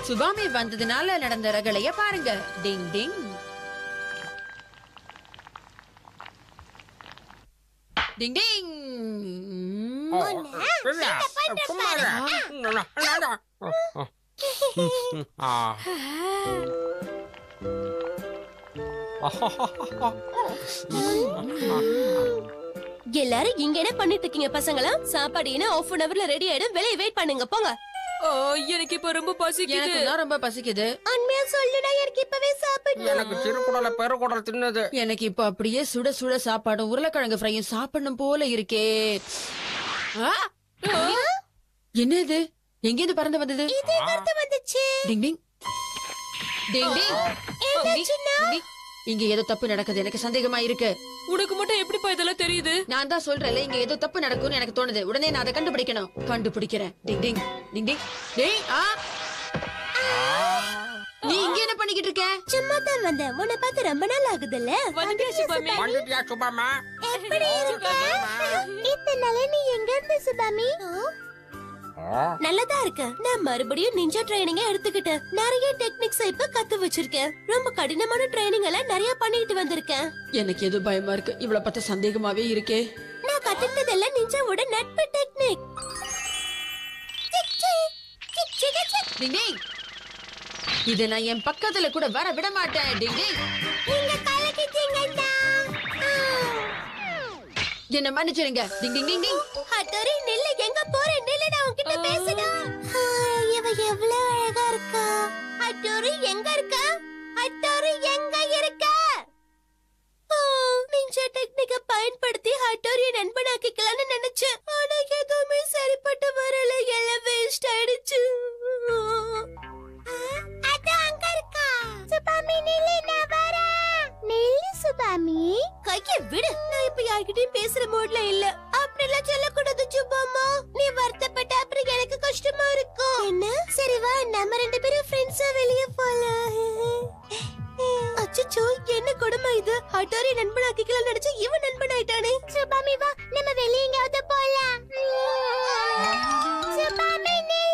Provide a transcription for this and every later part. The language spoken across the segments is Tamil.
சுபாமி வந்ததுனால நடந்த ரகளைய பாருங்க டிங் டிங் டிங் டிங் இல்ல, சும்மா இரு. ஆ. எல்லாரும் இங்க என்ன பண்ணிட்டு இருக்கீங்க பசங்களா சாப்பாடு என்ன ஆஃப் அன் அவர்ல ரெடி ஆயிடும் வெளியே வெயிட் பண்ணுங்க போங்க ஓ எனக்கு இப்ப ரொம்ப பசிக்குது எனக்கு தான் ரொம்ப பசிக்குது உண்மையா சொல்லுடா எனக்கு இப்பவே சாப்பிடணும் எனக்கு சிறுகுடல பெருகுடல் தின்னது எனக்கு இப்ப அப்படியே சுட சுட சாப்பாடும் உருளைக்கிழங்கு ஃப்ரையும் சாப்பிடணும் போல இருக்கே ஆ! என்ன இது எங்க இருந்து பறந்து வந்தது கருத்து வந்துச்சு டிங் டிங் டிங் டிங் என்னாச்சுன்னா? டிங், டிங். இங்க ஏதோ தப்பு நடக்குது எனக்கு சந்தேகமா இருக்கு உனக்கு மட்டும் எப்படிப்பா இதெல்லாம் தெரியுது நான் தான் சொல்றேன்ல இங்க ஏதோ தப்பு நடக்கும்னு எனக்கு தோணுது உடனே நான் அதை கண்டுபிடிக்கணும் கண்டுபிடிக்கிறேன் டிங் டிங் டிங் டிங் டேய் ஆ நீ இங்க என்ன பண்ணிக்கிட்டு இருக்க சும்மா தான் வந்தேன் உன்னை பார்த்து ரொம்ப நாள் ஆகுதுல்ல வந்துட்டியா சுபாமி வந்துட்டியா சுபாமா எப்படி இருக்க இத்தனை நாளா நீ எங்க இருந்த சுபாமி நல்லதா இருக்கு நான் மறுபடியும் நிஞ்சா ட்ரைனிங்க எடுத்துக்கிட்டேன் நிறைய டெக்னிக்ஸ் இப்ப கத்து வச்சிருக்கேன் ரொம்ப கடினமான ட்ரைனிங் எல்லாம் நிறைய பண்ணிட்டு வந்திருக்கேன் எனக்கு எது பயமா இருக்கு இவ்வளவு பார்த்த சந்தேகமாவே இருக்கே நான் கத்துக்கிட்டதெல்லாம் நிஞ்சாவோட நட்பு டெக்னிக் டிங் டிங் இத நான் என் பக்கத்துல கூட வர விட மாட்டேன் டிங் டிங் நீங்க கலக்கிட்டீங்கடா என்ன மன்னிச்சிருங்க டிங் டிங் டிங் டிங் ஹட்டோரி நில்லு எங்க போற நில்லு நான் உன்கிட்ட பேசணும் இவ எவ்வளவு அழகா இருக்கா ஹட்டோரி எங்க இருக்கா ஹட்டோரி எங்க இருக்கா நிஞ்சா டெக்னிக்க பயன்படுத்தி ஹட்டோரிய நண்பனாக்கிக்கலாம்னு நினைச்சேன் ஆனா எதுவுமே சரிப்பட்டு வரல எல்லாம் வேஸ்ட் ஆயிடுச்சு அது அங்க இருக்கா சுபாமி நில்லு நான் வரேன் நில்லு சுபாமி கைய விடு நான் இப்ப யார்கிட்டயும் பேசுற மூட்ல இல்ல அப்படிலாம் சொல்லக்கூடாது சுபாமா நீ வருத்தப்பட்ட அப்புறம் எனக்கு கஷ்டமா இருக்கும் என்ன சரி வா நம்ம ரெண்டு பேரும் ஃப்ரெண்ட்ஸா வெளிய போலாம் அச்சச்சோ என்ன கொடுமை இது ஹட்டோரி நண்பனாக்கிக்கலாம் நினைச்சு இவன் நண்பன் ஆயிட்டானே சுபாமி வா நம்ம வெளிய எங்கயாவது போலாம் சுபாமி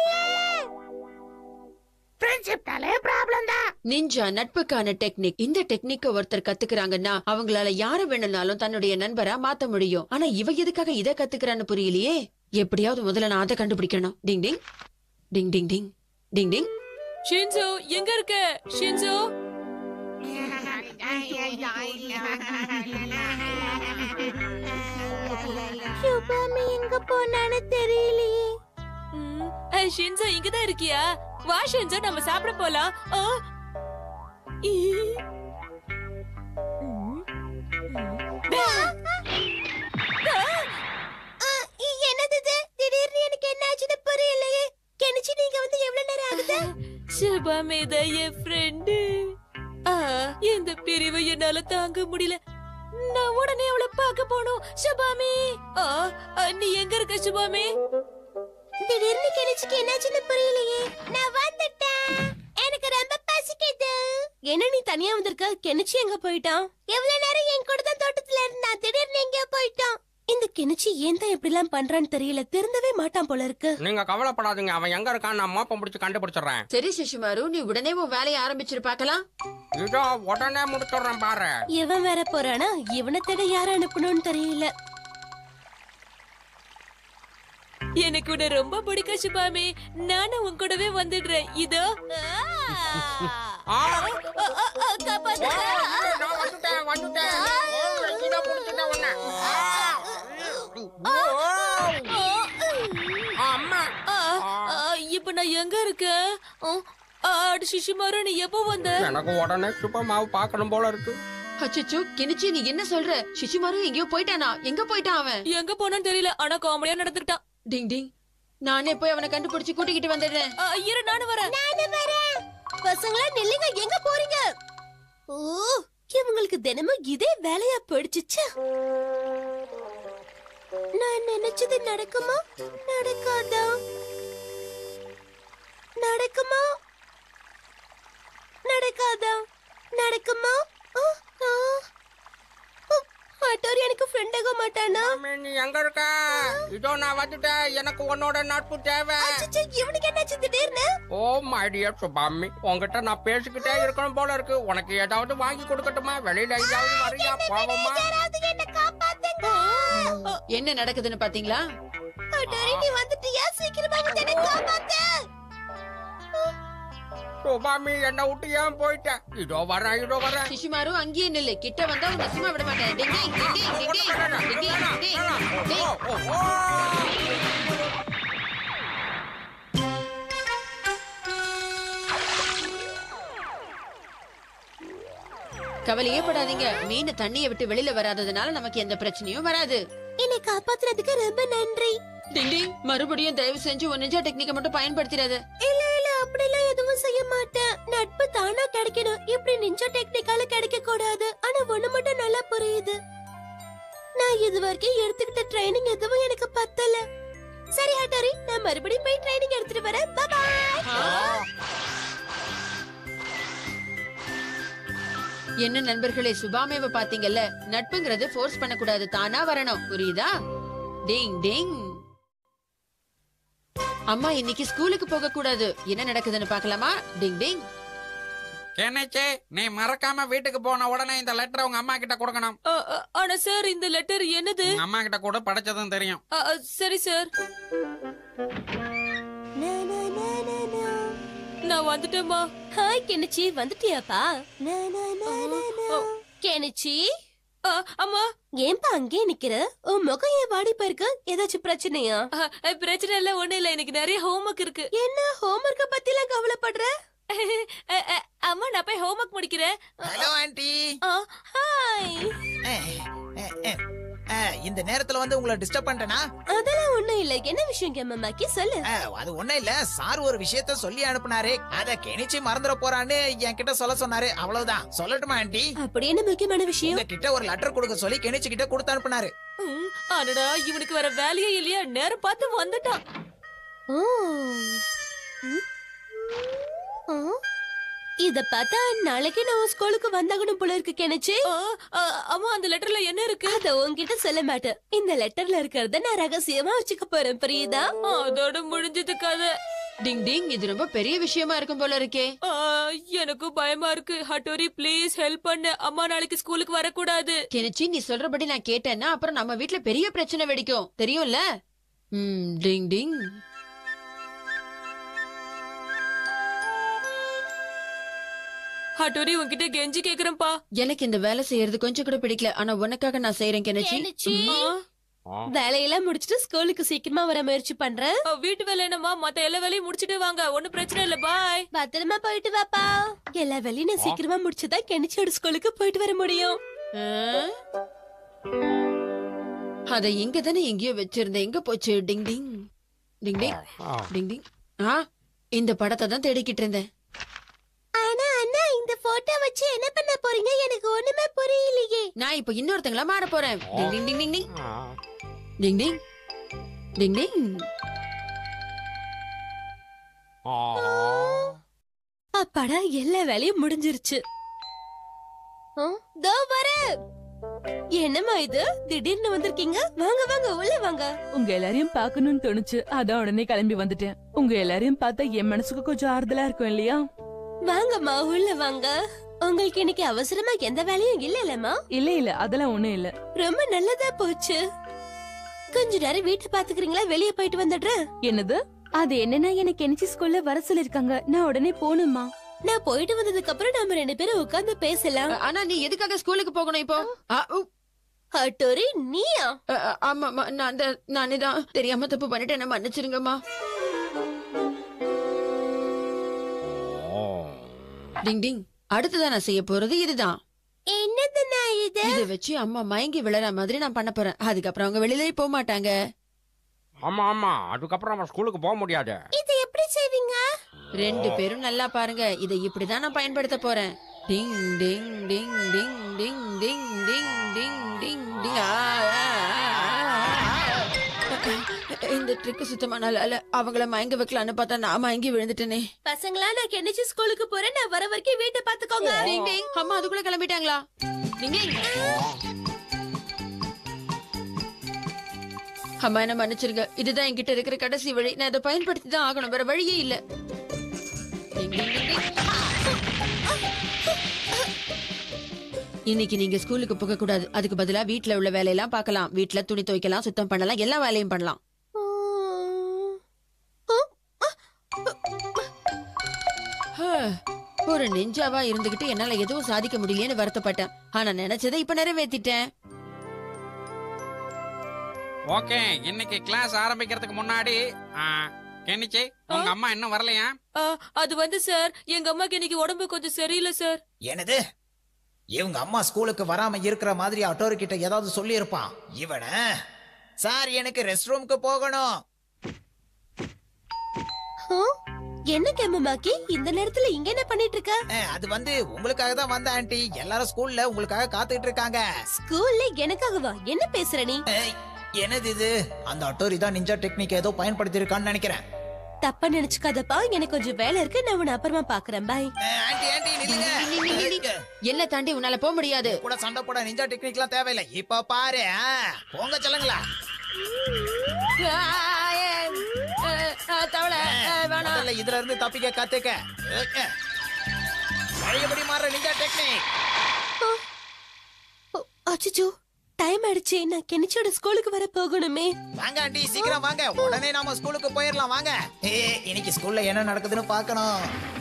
நிஞ்சா நட்புக்கான டெக்னிக் இந்த டெக்னிக்க ஒருத்தர் கத்துக்கிறாங்கன்னா அவங்களால யார வேணும்னாலும் தன்னுடைய நண்பரா மாத்த முடியும் ஆனா இவ எதுக்காக இத கத்துக்கிறான்னு புரியலையே எப்படியாவது முதல்ல நான் அதை கண்டுபிடிக்கணும் டிங் டிங் டிங் டிங் டிங் டிங் டிங் ஷின்சோ எங்க இருக்க ஷின்சோ சுபாமி எங்க போனான்னு தெரியலையே ம், ஏய், ஷின்சோ இங்கதான் இருக்கியா வா ஷின்சோ நம்ம சாப்பிட போலாம் ஆ. ஈ. ம். ஆ, என்னது இது திடீர்னு எனக்கு என்ன ஆச்சுன்னு புரியலையே கெனிச்சு நீங்க வந்து எவ்வளவு நேரம் ஆகுது சுபாமி தான் என் ஃப்ரெண்டு இந்த பிரிவை என்னால தாங்க முடியல நான் உடனே அவளை பார்க்க போகணும் சுபாமி ஆ, ஆ, நீ எங்க இருக்க சுபாமி திடீர்னு கெனிச்சுக்கு என்னாச்சுன்னு புரியலையே நான் வந்துட்டேன் எனக்கு ரொம்ப பசிக்குது என்ன நீ தனியா வந்திருக்க கெனிச்சி எங்க போயிட்டான் எவ்வளவு நேரம் என் கூட தான் தோட்டத்துல இருந்தான் திடீர்னு எங்கேயோ போயிட்டான் இந்த கெனிச்சி ஏன் தான் இப்படி எல்லாம் பண்றான்னு தெரியல திருந்தவே மாட்டான் போல இருக்கு நீங்க கவலைப்படாதீங்க அவன் எங்க இருக்கான்னு நான் மோப்பம் பிடிச்சு கண்டுபிடிச்சிடுறேன் சரி சிசுமாரு நீ உடனே உன் வேலையை ஆரம்பிச்சிரு பார்க்கலாம் இதோ உடனே முடிச்சிடுறேன் பாரு இவன் வேற போறானா இவனை தேட யார அனுப்பணும்னு தெரியல எனக்கு உன்னை ரொம்ப பிடிக்கும் சுபாமி நானும் உன் கூடவே வந்துடுறேன் இதோ ஆ, காப்பாத்து நான் வந்துட்டேன் வந்துட்டேன் ஓ, இதோ முடிச்சிட்டேன் உன்னை. ஓ, அம்மா ஆ, ஆ, இப்ப நான் எங்க இருக்கேன் ஆடு சிஷிமாரு நீ எப்போ வந்த எனக்கு உடனே சுப்பமாவு பார்க்கணும் போல இருக்கு அச்சச்சோ கிணிச்சி நீ என்ன சொல்ற சிசுமாரு எங்கேயோ போயிட்டானா எங்க போயிட்டான் அவன் எங்க போனான்னு தெரியல ஆனா காமெடியா நடந்துட்டான் டிங் டிங் நானே போய் அவனை கண்டுபிடிச்சு கூட்டிக்கிட்டு வந்துடுறேன் இரு நானும் வரேன் நானும் வரேன் பசங்களா நில்லுங்க எங்க போறீங்க ஓ இவங்களுக்கு தினமும் இதே வேலையா போயிடுச்சு நான் நினைச்சது நடக்குமா நடக்காதா நடக்குமா நடக்காதா நடக்குமா ஆ, ஆ. ஓ, ஆட்டோ ஹட்டோரி எனக்கு ஃப்ரெண்ட் ஆக மாட்டானா சுபாமி, நீ எங்க இருக்க இதோ நான் வந்துட்டேன் எனக்கு உன்னோட நட்பு தேவை அச்சச்சோ, இவனுக்கு என்னாச்சு திடீர்னு ஓ மை டியர் சுபாமி உன்கிட்ட நான் பேசிக்கிட்டே இருக்கணும் போல இருக்கு உனக்கு ஏதாவது வாங்கி கொடுக்கட்டுமா வெளியில எங்கேயாவது வரியா போவோமா யாராவது என்ன காப்பாத்துங்க என்ன நடக்குதுன்னு பாத்தீங்களா ஹட்டோரி நீ வந்துட்டியா சீக்கிரமா வந்து என்ன காப்பாத்து சுபாமி என்ன விட்டு ஏன் போயிட்ட இதோ வரேன் இதோ வரேன் சிசுமாரு அங்கேயே நில்லு கிட்ட வந்தா உன்னை சும்மா விட மாட்டேன் டிங் டிங், டிங் டிங், டிங் டிங், டிங் டிங், டிங் டிங். ஓ, ஓ, ஓ. கவலையே படாதீங்க மீன் தண்ணியை விட்டு வெளியில வராததுனால நமக்கு எந்த பிரச்சனையும் வராது என்னை காப்பாத்துறதுக்கு ரொம்ப நன்றி டிங் டிங் மறுபடியும் தயவு செஞ்சு உன் நிஜா டெக்னிக்கை மட்டும் பயன்படுத்திடாத இல்ல இல்ல அப்படிலாம் எதுவும் செய்ய மாட்டேன் நட்பு தானா கிடைக்கணும் இப்படி நிஞ்ச டெக்னிக்கால கிடைக்க கூடாது ஆனா ஒண்ணு மட்டும் நல்லா புரியுது நான் இது வரைக்கும் எடுத்துக்கிட்ட ட்ரைனிங் எதுவும் எனக்கு பத்தல சரி ஹட்டாரி நான் மறுபடியும் போய் ட்ரைனிங் எடுத்துட்டு வரேன் பாய் என்ன நண்பர்களே சுபாமேவ பாத்தீங்கல்ல நட்புங்கிறது ஃபோர்ஸ் பண்ணக்கூடாது தானா வரணும் புரியுதா டிங் டிங் அம்மா இன்னைக்கு ஸ்கூலுக்கு போக கூடாது என்ன நடக்குதுன்னு பார்க்கலாமா டிங் டிங் கெனச்சே நீ மறக்காம வீட்டுக்கு போன உடனே இந்த லெட்டரை உங்க அம்மா கிட்ட கொடுக்கணும் அ, அ, ஆனா சார் இந்த லெட்டர் என்னது உங்க அம்மா கிட்ட கூட படிச்சதும் தெரியும் அ, அ, சரி சார் நான் வந்துட்டேம்மா ஹாய் கெனிச்சி வந்துட்டியாப்பா கெனிச்சி அ, அம்மா ஏன்பா அங்கே நிக்கிற உன் முகம் ஏன் வாடி போயிருக்கு ஏதாச்சும் பிரச்சனையா அ, அ, பிரச்சனை இல்ல ஒண்ணு இல்ல எனக்கு நிறைய ஹோம்ஒர்க் இருக்கு என்ன ஹோம்ஒர்க்க பத்தி எல்லாம் கவலைப்படுற அ, அ, அம்மா நான் போய் ஹோம்ஒர்க் முடிக்கிறேன் ஹலோ ஆண்டி ஆ, ஹாய் இந்த நேரத்துல வந்து உங்களை டிஸ்டர்ப் பண்ணிட்டேனா அதெல்லாம் ஒண்ணும் இல்ல என்ன விஷயம் கேமம்மாக்கி சொல்லு அஹ், அது ஒண்ணும் இல்ல சார் ஒரு விஷயத்த சொல்லி அனுப்புனாரு அத கெனிச்சு மறந்துட போறான்னு என்கிட்ட சொல்ல சொன்னாரு அவ்வளவுதான் சொல்லட்டுமா ஆண்டி அப்படி என்ன முக்கியமான விஷயம் உங்ககிட்ட ஒரு லெட்டர் கொடுக்க சொல்லி கெனிச்சு கிட்ட கொடுத்து அனுப்புனாரு ம், அடடா இவனுக்கு வேற வேலையே இல்லையா நேரம் பார்த்து வந்துட்டான் ஓ. ம். ஆ. இத பார்த்தா நாளைக்கு நான் ஸ்கூலுக்கு வந்தாகணும் போல இருக்கு கெனிச்சு ஆ, அ, அம்மா அந்த லெட்டர்ல என்ன இருக்கு அத உன்கிட்ட சொல்ல மாட்டேன் இந்த லெட்டர்ல இருக்கிறத நான் ரகசியமா வச்சுக்க போறேன் புரியுதா அதோட முடிஞ்சது கதை டிங் டிங் இது ரொம்ப பெரிய விஷயமா இருக்கும் போல இருக்கே ஆ, எனக்கும் பயமா இருக்கு ஹட்டோரி ப்ளீஸ் ஹெல்ப் பண்ணு அம்மா நாளைக்கு ஸ்கூலுக்கு வரக்கூடாது கெனிச்சி நீ சொல்றபடி நான் கேட்டேன்னா அப்புறம் நம்ம வீட்ல பெரிய பிரச்சனை வெடிக்கும் தெரியும்ல ம் டிங் டிங் ஹட்டோரி உன்கிட்ட கெஞ்சி கேக்குறேன்ப்பா எனக்கு இந்த வேலை செய்யறது கொஞ்சம் கூட பிடிக்கல ஆனா உனக்காக நான் செய்யறேன் கெனிச்சி கெனிச்சி ஆ, வேலையெல்லாம் முடிச்சிட்டு ஸ்கூலுக்கு சீக்கிரமா வர முயற்சி பண்றேன் ஆ, வீட்டு வேலை என்னம்மா மத்த எல்லா வேலையும் முடிச்சிட்டு வாங்க ஒண்ணும் பிரச்சனை இல்ல பாய் பத்திரமா போயிட்டு வாப்பா எல்லா வேலையும் நான் சீக்கிரமா முடிச்சுதான் கெனிச்சியோட ஸ்கூலுக்கு போயிட்டு வர முடியும் ஆ? அத இங்க தானே எங்கேயோ வச்சிருந்தேன் எங்க போச்சு டிங் டிங் டிங் டிங் டிங் டிங் ஆ இந்த படத்தை தான் தேடிக்கிட்டு இருந்தேன் ஆனா அண்ணா இந்த போட்டோ வச்சு என்ன பண்ண போறீங்க எனக்கு ஒண்ணுமே புரியலையே நான் இப்ப இன்னொருத்தங்களா மாற போறேன் டிங் டிங் டிங் டிங் டிங் டிங் டிங் டிங் டிங் அப்பாடா எல்லா வேலையும் முடிஞ்சிருச்சு ஆ, தோ வரேன் என்னம்மா இது திடீர்னு வந்திருக்கீங்க வாங்க வாங்க உள்ள வாங்க உங்க எல்லாரையும் பார்க்கணும்னு தோணுச்சு அதான் உடனே கிளம்பி வந்துட்டேன் உங்க எல்லாரையும் பார்த்தா என் மனசுக்கு கொஞ்சம் ஆறுதலா இருக்கும் இல்லையா வாங்கம்மா உள்ள வாங்க உங்களுக்கு இன்னைக்கு அவசரமா எந்த வேலையும் இல்லலம்மா இல்ல இல்ல அதெல்லாம் ஒண்ணும் இல்ல ரொம்ப நல்லதா போச்சு கொஞ்ச நேரம் வீட்டை பாத்துக்கிறீங்களா வெளிய போயிட்டு வந்துடுறேன் என்னது அது என்னன்னா எனக்கு எனச்சி ஸ்கூல்ல வர சொல்லிருக்காங்க நான் உடனே போகணுமா நான் போயிட்டு வந்ததுக்கு அப்புறம் நாம ரெண்டு பேரும் உட்கார்ந்து பேசலாம் ஆனா நீ எதுக்காக ஸ்கூலுக்கு போகணும் இப்போ ஆ, உ, ஹட்டோரி நீயா அ, அ, ஆமாம்மா நான் அந்த நானே தான் தெரியாம தப்பு பண்ணிட்டேன் என்ன மன்னிச்சிருங்கம்மா டிங் டிங் அடுத்ததான் நான் செய்ய போறது இதுதான் என்னதுண்ணா இது இத வச்சு அம்மா மயங்கி விழற மாதிரி நான் பண்ண போறேன் அதுக்கப்புறம் அவங்க வெளியிலே போக மாட்டாங்க ஆமா ஆமா அதுக்கப்புறம் அவன் ஸ்கூலுக்கு போக முடியாது இது எப்படி செய்வீங்க ரெண்டு பேரும் நல்லா பாருங்க இதை இப்படிதான் நான் பயன்படுத்த போறேன் டிங் டிங் டிங் டிங் டிங் டிங் டிங் டிங் டிங் டிங் ஆ, ஆ, ஆ, ஆ. இந்த ட்ரிக் சுத்தமா நல்லா இல்ல அவங்கள மயங்க வைக்கலான்னு பார்த்தா நான் மயங்கி விழுந்துட்டேனே பசங்களா நான் கெனிச்சு ஸ்கூலுக்கு போறேன் நான் வர வரைக்கும் வீட்டை பாத்துக்கோங்க டிங் டிங் அம்மா அதுக்குள்ள கிளம்பிட்டாங்களா டிங் டிங் அம்மா என்ன மன்னிச்சிருங்க இதுதான் என்கிட்ட இருக்கிற கடைசி வழி நான் இதை பயன்படுத்தி தான் ஆகணும் வேற வழியே இல்ல டிங், டிங், டிங், டிங். இன்னைக்கு நீங்க ஸ்கூலுக்கு போக கூடாது அதுக்கு பதிலா வீட்ல உள்ள வேலையெல்லாம் பார்க்கலாம் வீட்ல துணி துவைக்கலாம் சுத்தம் பண்ணலாம் எல்லா வேலையும் பண்ணலாம் ஹ, ஒரு நெஞ்சாவா இருந்துகிட்டு என்னால எதுவும் சாதிக்க முடியலன்னு வருத்தப்பட்டேன் ஆனா நினைச்சதை இப்ப நிறைவேத்திட்டேன் ஓகே இன்னைக்கு கிளாஸ் ஆரம்பிக்கிறதுக்கு முன்னாடி ஆ, கெனிச்சி உங்க அம்மா இன்னும் வரலையா ஆ, அது வந்து சார் எங்க அம்மாக்கு இன்னைக்கு உடம்பு கொஞ்சம் சரியில்லை சார் என்னது இவங்க அம்மா ஸ்கூலுக்கு வராம இருக்கிற மாதிரி அட்டோரு கிட்ட ஏதாவது சொல்லி இருப்பான் இவன சார் எனக்கு ரெஸ்ட் ரூமுக்கு போகணும் என்ன கேமமாக்கி இந்த நேரத்துல இங்க என்ன பண்ணிட்டு இருக்க அஹ், அது வந்து உங்களுக்காக தான் வந்த ஆண்டி எல்லாரும் ஸ்கூல்ல உங்களுக்காக காத்துட்டு இருக்காங்க ஸ்கூல்ல எனக்காகவா என்ன பேசுற நீ ஏய், என்னது இது அந்த அட்டோரி தான் நிஞ்சா டெக்னிக் ஏதோ பயன்படுத்தி இருக்கான்னு நினைக்கிறேன் தப்பா நினைச்சுக்காதப்பா எனக்கு கொஞ்சம் வேலை இருக்கு நான் உன்னை அப்புறமா பாக்குறேன் பாய் அஹ், ஆண்டி ஆண்டி நில்லுங்க என்ன தாண்டி உன்னால போக முடியாது கூட சண்டை போட நிஞ்சா டெக்னிக்லாம் தேவையில்லை இப்ப பாரு ஆ, போங்க சொல்லுங்களா தவளை முதல்ல இதுல இருந்து தப்பிக்க கத்துக்க ஓகே. பழையபடி மாற நிஞ்சா டெக்னிக் அச்சோ டைம் ஆயிடுச்சு நான் கெனிச்சோட ஸ்கூலுக்கு வர போகணுமே வாங்க ஆண்டி சீக்கிரம் வாங்க உடனே நாம ஸ்கூலுக்கு போயிடலாம் வாங்க ஏ இன்னைக்கு ஸ்கூல்ல என்ன நடக்குதுன்னு பார்க்கணும்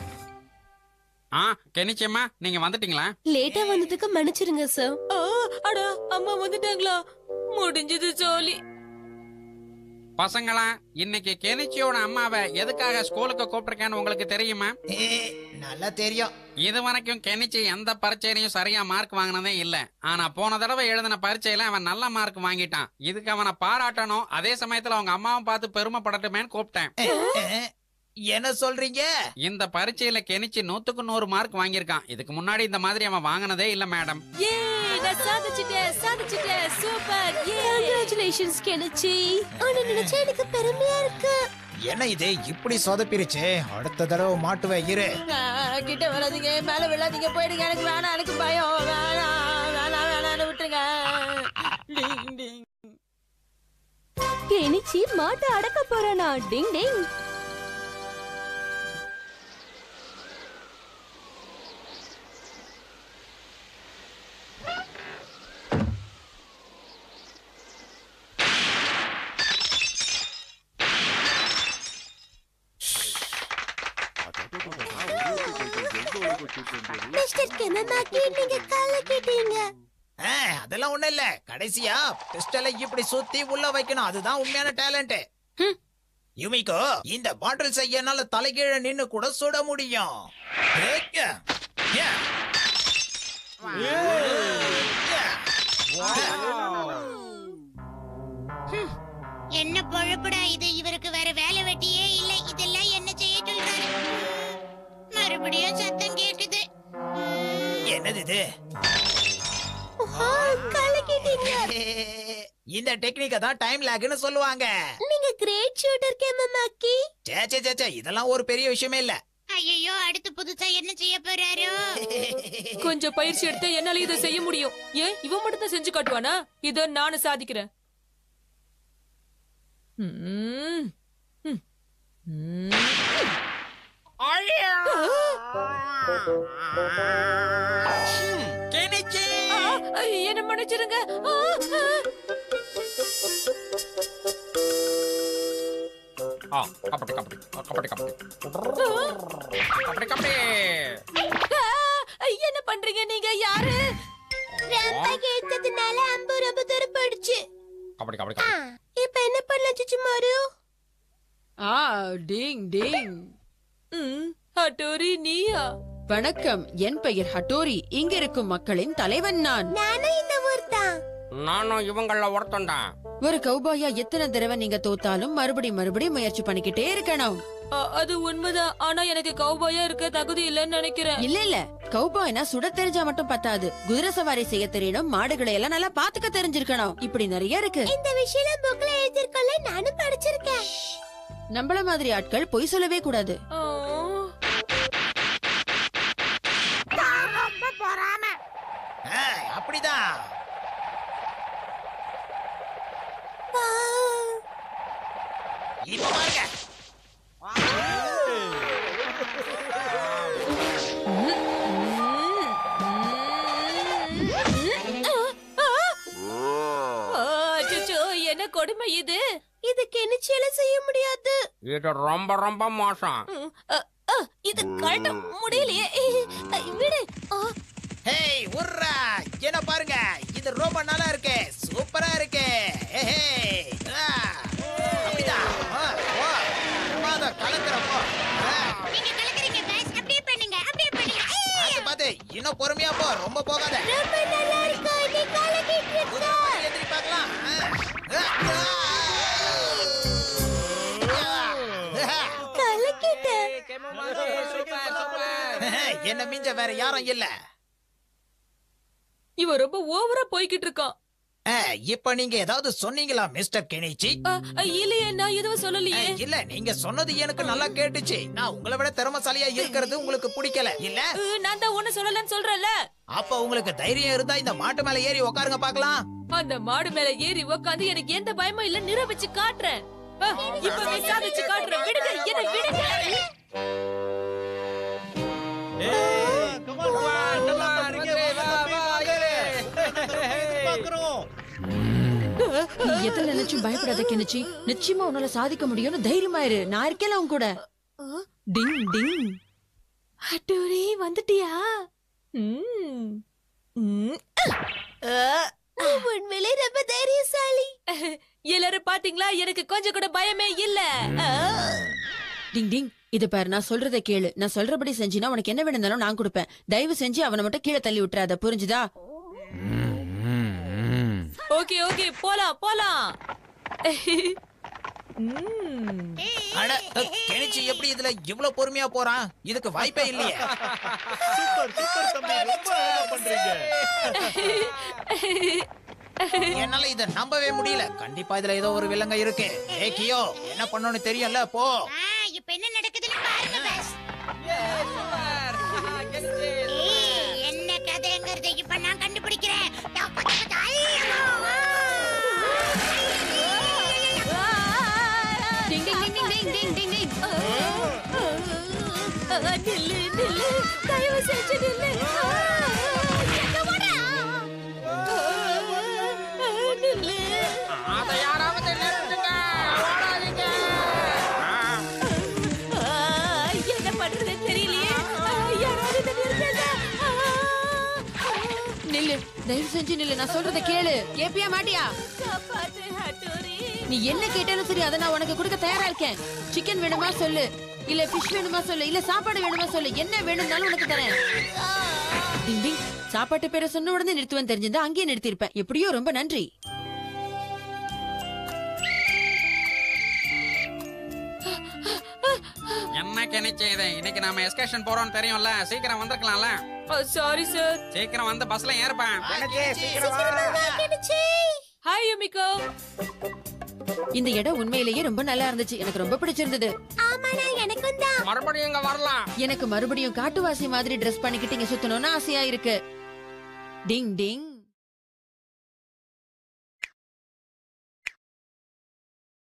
ஆ கெனிச்சியம்மா நீங்க வந்துட்டீங்களா லேட்டா வந்ததுக்கு மன்னிச்சிருங்க சார் ஆ, அடா அம்மா வந்துட்டாங்களா முடிஞ்சது ஜோலி பசங்களா இன்னைக்கு கெனிச்சியோட அம்மாவை எதுக்காக ஸ்கூலுக்கு கூப்பிட்டிருக்கேன்னு உங்களுக்கு தெரியுமா ஏ நல்லா தெரியும் இது வரைக்கும் கெனிச்சி எந்த பரீட்சையிலையும் சரியா மார்க் வாங்கினதே இல்ல ஆனா போன தடவை எழுதின பரீட்சையில அவன் நல்ல மார்க் வாங்கிட்டான் இதுக்கு அவனை பாராட்டணும் அதே சமயத்துல அவங்க அம்மாவும் பார்த்து பெருமைப்படட்டுமேன்னு கூப்பிட்டேன் ஏ, ஏ, என்ன சொல்றீங்க இந்த பரீட்சையில கெனிச்சி நூத்துக்கு நூறு மார்க் வாங்கியிருக்கான் இதுக்கு முன்னாடி இந்த மாதிரி அவன் வாங்கினதே இல்ல மேடம் ஏ நான் சாதிச்சிட்டேன் சாதிச்சிட்டேன் சூப்பர் ஏ கங்க்ராச்சுலேஷன்ஸ் கெனிச்சி ஆனா நினைச்சா எனக்கு பெருமையா இருக்கு என்ன இது இப்படி சொதப்பிருச்சு அடுத்த தடவை மாட்டுவேன் இரு கிட்ட வராதீங்க மேல விழாதீங்க போயிடுங்க எனக்கு வேணாம் எனக்கு பயம் வேணாம் வேணாம் வேணாம்னு விட்டுருங்க டிங், டிங். கெனிச்சி மாட்டை அடக்க போறானா டிங் டிங் மிஸ்டர் கெமமாக்கி நீங்க கால கேட்டீங்க ஆ, அதெல்லாம் ஒண்ணு இல்ல கடைசியா பிஸ்டலை இப்படி சுத்தி உள்ள வைக்கணும் அதுதான் உண்மையான டேலண்ட் யுமிகோ இந்த பாட்டில் செய்ய என்னால தலைகீழ நின்னு கூட சுட முடியும் ஏக்க. ஏ. ஏ. என்ன பொழப்புடா இது இவருக்கு வேற வேலை வெட்டியே இல்லை இதெல்லாம் என்ன செய்ய சொல்றாரு மறுபடியும் சத்தம் கேக்குது என்னது இது கால கேட்டீங்க இந்த டெக்னிக்க தான் டைம் லேக்னு சொல்லுவாங்க நீங்க கிரேட் ஷூட்டர் கெமமாக்கி சே சே சே, சே இதெல்லாம் ஒரு பெரிய விஷயமே இல்ல ஐயோ அடுத்து புதுசா என்ன செய்ய போறாரோ கொஞ்சம் பயிற்சி எடுத்தா என்னால இதை செய்ய முடியும் ஏன் இவன் மட்டும் தான் செஞ்சு காட்டுவானா இத நானும் சாதிக்கிறேன் ம். ம். ம். கெனிச்சி ஆ, என்ன மன்னிச்சிருங்க ஆ, ஆ. ஆ கபடி கபடி கபடி கபடி கபடி கபடி ஆ, என்ன பண்றீங்க நீங்க யாரு ரொம்ப கேட்டதுனால அம்பு ரொம்ப தூரம் போயிடுச்சு கபடி கபடி கபடி இப்ப என்ன பண்ணலாம் சுச்சுமாரு ஆ டிங் டிங் ம், ஹட்டோரி நீயா வணக்கம் என் பெயர் ஹட்டோரி இங்க இருக்கும் மக்களின் தலைவன் நான் நானும் இந்த ஊர் தான் நானும் இவங்கள ஒருத்தன்தான் ஒரு கௌபாயா எத்தனை தடவை நீங்க தோத்தாலும் மறுபடி மறுபடி முயற்சி பண்ணிக்கிட்டே இருக்கணும் ஆ, அது உண்மைதான் ஆனா எனக்கு கௌபாயா இருக்க தகுதி இல்லைன்னு நினைக்கிறேன் இல்ல இல்ல கௌபாய்னா சுட தெரிஞ்சா மட்டும் பத்தாது குதிரை சவாரி செய்ய தெரியணும் மாடுகளை எல்லாம் நல்லா பாத்துக்க தெரிஞ்சிருக்கணும் இப்படி நிறைய இருக்கு இந்த விஷயம் புக்ல எழுதிருக்கல நானும் படிச்சிருக்கேன் நம்மள மாதிரி ஆட்கள் பொய் சொல்லவே கூடாது ஆ. ரொம்ப பொறாம ஆ, அப்படிதான் ஆ, இப்ப பாருங்க அச்சோ என்ன கொடுமை இது இது கெனிச்சியால செய்ய முடியாது இது ரொம்ப ரொம்ப மோசம் ம், அ, அ, இது கழட்ட முடியலையே அ, விடு ஆ, ஹேய் உர்ரா என்ன பாருங்க இது ரொம்ப நல்லா இருக்கு சூப்பரா இருக்கு ஏஹே ஆ, அப்படிதான் ஆ, ஓ சும்மா கலக்குறப்போ நீங்க கலக்குறீங்க பாஸ் அப்படியே பண்ணுங்க அப்படியே பண்ணுங்க ஏய்! பார்த்து பார்த்து இன்னும் பொறுமையா போ ரொம்ப போகாத ரொம்ப நல்லா இருக்கு நீ கலக்கிட்டு இருக்க ஒரு மாதிரி எந்திரி பார்க்கலாம் ஆ. ஆ. கலக்கிட்ட என்ன மிஞ்ச வேற யாரும் இல்ல இவன் ரொம்ப ஓவரா போய்கிட்டு இருக்கான் ஆ, இப்ப நீங்க ஏதாவது சொன்னீங்களா மிஸ்டர் கெனிச்சி அ, அ, இல்லையே நான் எதுவும் சொல்லலையே இல்ல நீங்க சொன்னது எனக்கு நல்லா கேட்டுச்சு நான் உங்களை விட திறமசாலியா இருக்கிறது உங்களுக்கு பிடிக்கல இல்ல அ, நான் தான் ஒண்ணு சொல்லலன்னு சொல்றேன்ல அப்ப உங்களுக்கு தைரியம் இருந்தா இந்த மாட்டு மேல ஏறி உட்காருங்க பாக்கலாம் அந்த மாடு மேல ஏறி உக்காந்து எனக்கு எந்த பயமும் இல்ல நிரூபிச்சு காட்டுறேன் அ, இப்பவே சாதிச்சு காட்டுறேன் விடுங்க என்ன விடுங்க நீ எதுல நினைச்சும் பயப்படாத கெனிச்சி நிச்சயமா உன்னால சாதிக்க முடியும்னு தைரியமா இரு நான் இருக்கேன் உன் கூட டிங் டிங் அட்டூரி வந்துட்டியா ம். ம். நீ உண்மையிலே ரொம்ப தைரியசாலி எல்லாரும் பாத்தீங்களா எனக்கு கொஞ்சம் கூட பயமே இல்ல ஆ. டிங் டிங் இது பாரு நான் சொல்றத கேளு நான் சொல்றபடி செஞ்சினா உனக்கு என்ன வேணும்னாலும் நான் கொடுப்பேன் தயவு செஞ்சு அவனை மட்டும் கீழே தள்ளி விட்டுறாத புரிஞ்சுதா ஓகே ஓகே போலாம் போலாம் ம். அட கெனிச்சி எப்படி இதுல இவ்வளவு பொறுமையா போறான் இதுக்கு வாய்ப்பே இல்லையே சூப்பர் சூப்பர் தம்பி ரொம்ப அழகா பண்றீங்க என்னால இத நம்பவே முடியல கண்டிப்பா இதுல ஏதோ ஒரு வில்லங்க இருக்கு ஏ கியோ என்ன பண்ணணும்னு தெரியும்ல போ ஆ, இப்ப என்ன நடக்குதுன்னு பாருங்க பாஸ் ஏய், என்ன கதைங்கிறத இப்ப நான் கண்டுபிடிக்கிறேன் டப்பு, டப்பு, டப்பு, ஐயோ! டிங் டிங் டிங் டிங் டிங் டிங் டிங் ஆ, நில்லு நில்லு தயவு செஞ்சு நில்லு ஆ, எங்க போற? ஆ, நில்லு அதை யாராவது நிறுத்துங்க ஓடாதீங்க ஆ, என்ன பண்றது தெரியலையே ஆ, யாராவது இதை நிறுத்துங்க. ஆ, நில்லு தயவு செஞ்சு நில்லு நான் சொல்றத கேளு கேப்பியா மாட்டியா காப்பாத்து ஹட்டோரி நீ என்ன கேட்டாலும் சரி அதை நான் உனக்கு கொடுக்க தயாரா இருக்கேன் சிக்கன் வேணுமா சொல்லு இல்ல ஃபிஷ் வேணுமா சொல்லு இல்ல சாப்பாடு வேணுமா சொல்லு என்ன வேணும்னாலும் உனக்கு தரேன் டிங் டிங் சாப்பாட்டு பேரை சொன்ன உடனே நிறுத்துவேன் தெரிஞ்சிருந்தா அங்கேயே நிறுத்திருப்பேன் எப்படியோ ரொம்ப நன்றி என்ன கெனிச்சு இது இன்னைக்கு நாம எஸ்கர்ஷன் போறோம்னு தெரியும்ல சீக்கிரம் வந்திருக்கலாம்ல சாரி சார் சீக்கிரம் வந்து பஸ்ல ஏறுப்பேன் ஹாய் யுமிகோ இந்த இடம் உண்மையிலேயே ரொம்ப நல்லா இருந்துச்சு எனக்கு ரொம்ப பிடிச்சிருந்தது ஆமாடா எனக்கும் தான் மறுபடியும் இங்க வரலாம் எனக்கு மறுபடியும் காட்டுவாசி மாதிரி ட்ரெஸ் பண்ணிக்கிட்டு இங்க சுத்தணும்னு ஆசையா இருக்கு டிங் டிங்